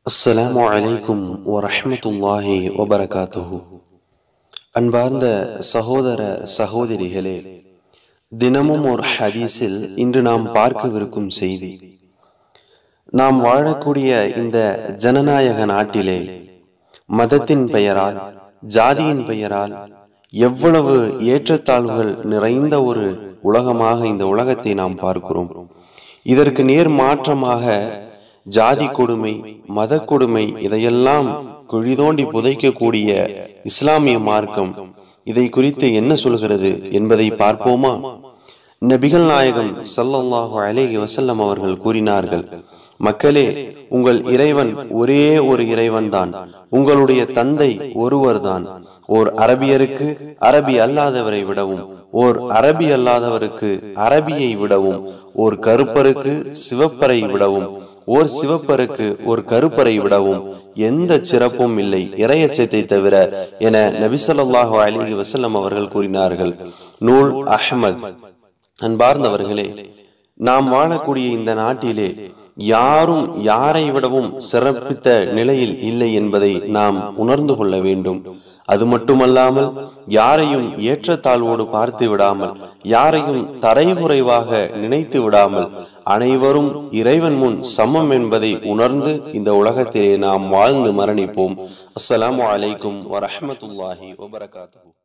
அஸ்ஸலாமு அலைக்கும் வரஹ்மத்துல்லாஹி வபரகாத்துஹு அன்பார்ந்த சகோதர சகோதரிகளே தினமும் ஒரு ஹதீஸில் இன்று நாம் பார்க்கவிருக்கும் செய்தி நாம் வாழக்கூடிய இந்த ஜனநாயக நாட்டிலே மதத்தின் பெயரால் ஜாதியின் பெயரால் எவ்வளவு ஏற்றத்தாழ்வுகள் நிறைந்த ஒரு உலகமாக இந்த உலகத்தை நாம் பார்க்கிறோம் இதற்கு நேர் மாற்றமாக ஜாதி கொடுமை மத கொடுமை இதையெல்லாம் குழி தோண்டி புதைக்கக்கூடிய இஸ்லாமிய மார்க்கம் இதை குறித்து என்ன சொல்கிறது என்பதை பார்ப்போமா நபிகள் நாயகம் சல்லல்லாஹு அலைஹி வசல்லம் அவர்கள் கூறினார்கள் மக்களே உங்கள் இறைவன் ஒரே ஒரு இறைவன் தான் உங்களுடைய தந்தை ஒருவர்தான் ஓர் அரபியருக்கு அரபி அல்லாதவரை விடவும் ஓர் அரபி அல்லாதவருக்கு அரபியை விடவும் ஓர் கருப்பருக்கு சிவப்பரை விடவும் ஓர் சிவப்பருக்கு ஒரு கருப்பரை விடவும் எந்த சிறப்பும் இல்லை இறையச்சத்தை தவிர என நபிசல்லாஹு அலிஹி வசல்லம் அவர்கள் கூறினார்கள் நூல் அஹ்மத் அன்பார்ந்தவர்களே நாம் வாழக்கூடிய இந்த நாட்டிலே யாரும் யாரை விடவும் சிறப்பித்த நிலையில் இல்லை என்பதை நாம் உணர்ந்து கொள்ள வேண்டும் அது மட்டுமல்லாமல் யாரையும் ஏற்றத்தாழ்வோடு பார்த்து விடாமல் யாரையும் தரைகுறைவாக நினைத்து விடாமல் அனைவரும் இறைவன் முன் சமம் என்பதை உணர்ந்து இந்த உலகத்திலே நாம் வாழ்ந்து மரணிப்போம் அஸ்ஸலாமு அலைக்கும் வரஹமத்துல்லாஹி வபரகாத்து